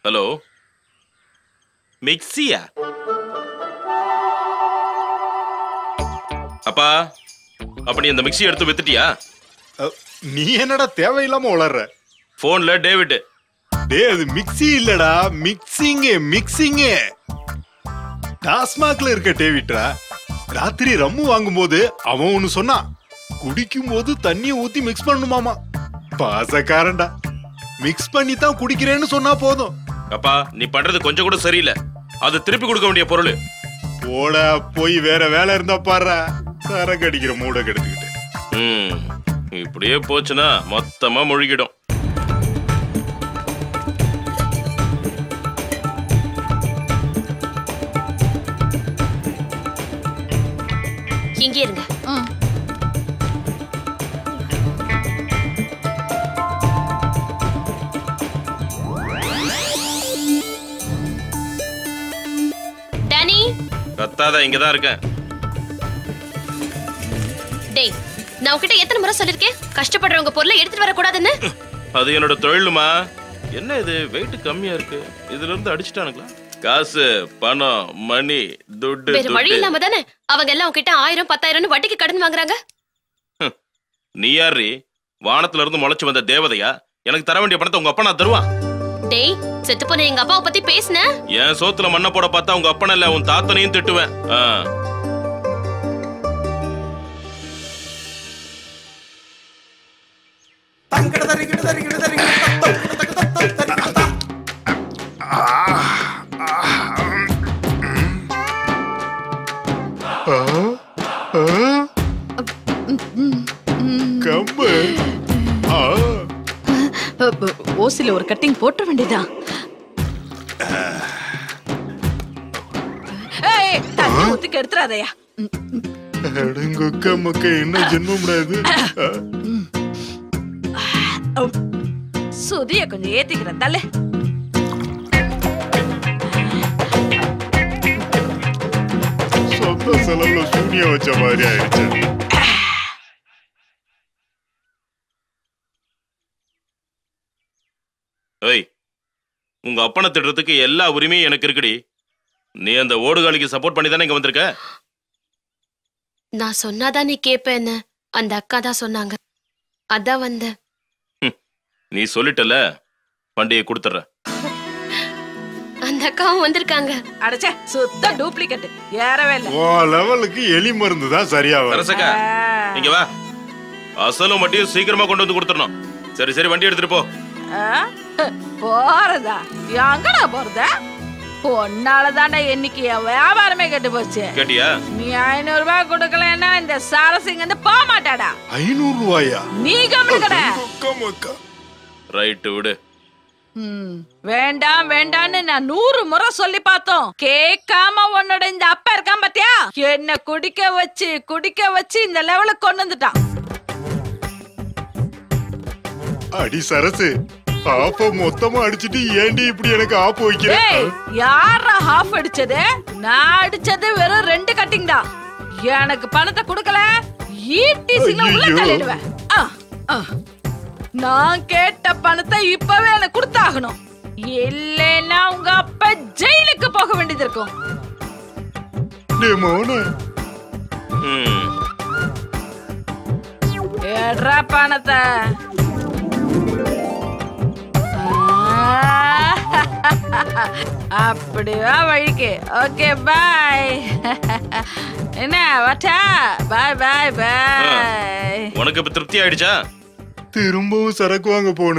Hello மிக்ஸியா அப்பா அப்ப நீ அந்த மிக்ஸி எடுத்து வித்துட்டியா அ, நீ என்னடா தேவையில்லாம உளர்ற போன்ல டேவிட் டேய் அது மிக்ஸி இல்லடா மிக்சிங் மிக்சிங் டாஸ்மாக்ல இருக்க டேவிட்ரா ராத்திரி ரம்மு வாங்கும்போது அவன் ஒன்னு சொன்னான் குடிக்கும் போது தண்ணிய ஊத்தி மிக்ஸ் பண்ணுமாமா பாசக்காரன்டா மிக்ஸ் பண்ணி தான் குடிக்கிறேன்னு சொன்னா போதும் அப்பா நீ பண்றது கொஞ்சம் கூட சரியில்லை அது திருப்பி கொடுக்க வேண்டிய பொருள் போட போய் வேற வேலை இருந்தா பாரு சரக்கு அடிக்கிற மூட கெடுத்துக்கிட்டு ம் இப்படியே போச்சுன்னா மொத்தமா முழுகிடும் இங்கே இருங்க ம். டானி கத்தாத இங்கதான் இருக்கேன் டேய் நான் உன்கிட்ட எத்தனை முறை சொல்லிருக்கேன் கஷ்டப்படுறவங்க பொருளை எடுத்துட்டு வரக்கூடாதுன்னு அது என்னோட தொழிலுமா என்ன இது வெயிட் கம்மியா இருக்கு இதுல இருந்து அடிச்சுட்டானுங்களா காசு பணம் மணி துட்டு வேற வழி துட்டு இல்லாம தானே அவங்க எல்லாம் உன்கிட்ட ஆயிரம் பத்தாயிரம்னு வட்டிக்கு கடன் வாங்குறாங்க நீ யாரு வானத்துல இருந்து முளைச்சு வந்த தேவதையா எனக்கு தர வேண்டிய பணத்தை உங்க அப்பா நான் தருவான் டேய் செத்து போன எங்க அப்பாவை பத்தி பேசுன என் சோத்துல மண்ணை போட பார்த்தா உங்க அப்பனை இல்ல உன் தாத்தனையும் திட்டுவேன் ஆ. ஆ, ஆ, கம்பு ஆ, ஓசில ஒரு கட்டிங் போட்ட வேண்டியதா ஏய் தண்ணி ஊத்திக்க எடுத்துறாதயா அடங்கொக்க மக்க என்ன ஜென்மம்டா இது ஆ, சுதிய கொஞ்சம் ஏத்திக்கிறேன் தள்ளு சொந்த செலவுல சூனியம் வச்ச மாதிரி ஆயிடுச்சு ஏய் உங்க அப்பனை திட்டுறதுக்கு எல்லா உரிமையும் எனக்கு இருக்குடி நீ அந்த ஓடுகாலிக்கு சப்போர்ட் பண்ணி தானே இங்க வந்திருக்க நான் சொன்னாதான் நீ கேப்பேன்னு அந்த அக்கா தான் சொன்னாங்க அதான் வந்தேன் நீ சொல்லிட்டல வண்டியை கொடுத்துட்ற அந்த அக்காவும் வந்திருக்காங்க அடச்சே சுத்த டூப்ளிகேட் ஏறவே இல்ல ஓ லெவலுக்கு எலி மருந்து தான் சரியா வரும் அரசக்கா இங்க வா அசலும் மட்டும் சீக்கிரமா கொண்டு வந்து கொடுத்துடணும் சரி சரி வண்டி எடுத்துட்டு போ ஆ? போறதா எங்கடா போறத பொன்னால தாண்டா இன்னைக்கு என் வியாபாரமே கெட்டு போச்சு கேட்டியா நீ ஐநூறு ரூபாய் கொடுக்கலன்னா இந்த சாரசிங்க வந்து போக மாட்டாடா ஐநூறு ரூபாயா நீ கம்முனுக்கட அடங்கொக்க மக்க ரைட்டு விடு ம், வேண்டாம் வேண்டாம்னு நான் நூறு முறை சொல்லி பார்த்தோம் கேட்காம உன்னோட இந்த அப்பா இருக்கான் பாத்தியா என்ன குடிக்க வச்சு குடிக்க வச்சு இந்த லெவலுக்கு கொண்டு வந்துட்டான் அடி சரசு ஆப்ப மொத்தமா அடிச்சிட்டு ஏண்டி இப்படி எனக்கு ஆப்பு வைக்கிற ஏய் யாரா ஹாஃப் அடிச்சது நான் அடிச்சது வெறும் ரெண்டு கட்டிங் தான் எனக்கு பணத்தை கொடுக்கல ஈட்டிசில உள்ள ஐயையோ. தள்ளிடுவேன் ஆ, ஆ. நான் கேட்ட பணத்தை இப்பவே எனக்கு கொடுத்தாகணும் இல்லைன்னா உங்க அப்பா ஜெயிலுக்கு போக வேண்டியது இருக்கும் டேய் மௌன ம் ஏட்ரா பணத்தை அப்படிவா வழிக்கு ஓகே பாய் என்ன வட்டா பாய் பாய் பாய் உனக்கு இப்ப திருப்தி ஆயிடுச்சா திரும்பவும் சரக்கு வாங்க போகணும்